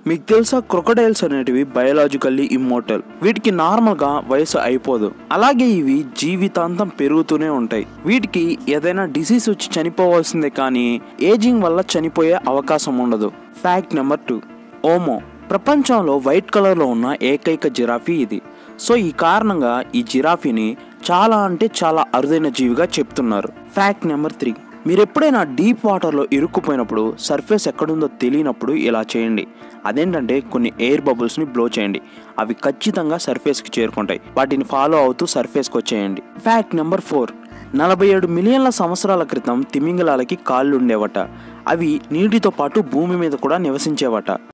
మీకు తెలుసా క్రొకడైల్స్ అనేటివి బయోలాజికల్లీ ఇమ్మోర్టల్ వీటికి నార్మల్ గా వయసు అయిపోదు అలాగే ఇవి జీవితాంతం పెరుగుతూనే ఉంటాయి వీటికి ఏదైనా డిసీజ్ వచ్చి చనిపోవాల్సిందే కానీ ఏజింగ్ వల్ల చనిపోయే అవకాశం ఉండదు ఫ్యాక్ట్ నెంబర్ టూ ఓమో ప్రపంచంలో వైట్ కలర్లో ఉన్న ఏకైక జిరాఫీ ఇది సో ఈ కారణంగా ఈ జిరాఫీని చాలా అంటే చాలా అరుదైన జీవిగా చెప్తున్నారు ఫ్యాక్ట్ నెంబర్ త్రీ మీరు ఎప్పుడైనా డీప్ వాటర్లో ఇరుక్కుపోయినప్పుడు సర్ఫేస్ ఎక్కడుందో తెలియనప్పుడు ఇలా చేయండి అదేంటంటే కొన్ని ఎయిర్ బబుల్స్ని బ్లో చేయండి అవి ఖచ్చితంగా సర్ఫేస్కి చేరుకుంటాయి వాటిని ఫాలో అవుతూ సర్ఫేస్కి వచ్చేయండి ఫ్యాక్ట్ నెంబర్ ఫోర్ నలభై ఏడు మిలియన్ల సంవత్సరాల క్రితం తిమింగలాలకి కాళ్ళు ఉండేవట అవి నీటితో పాటు భూమి మీద కూడా నివసించేవట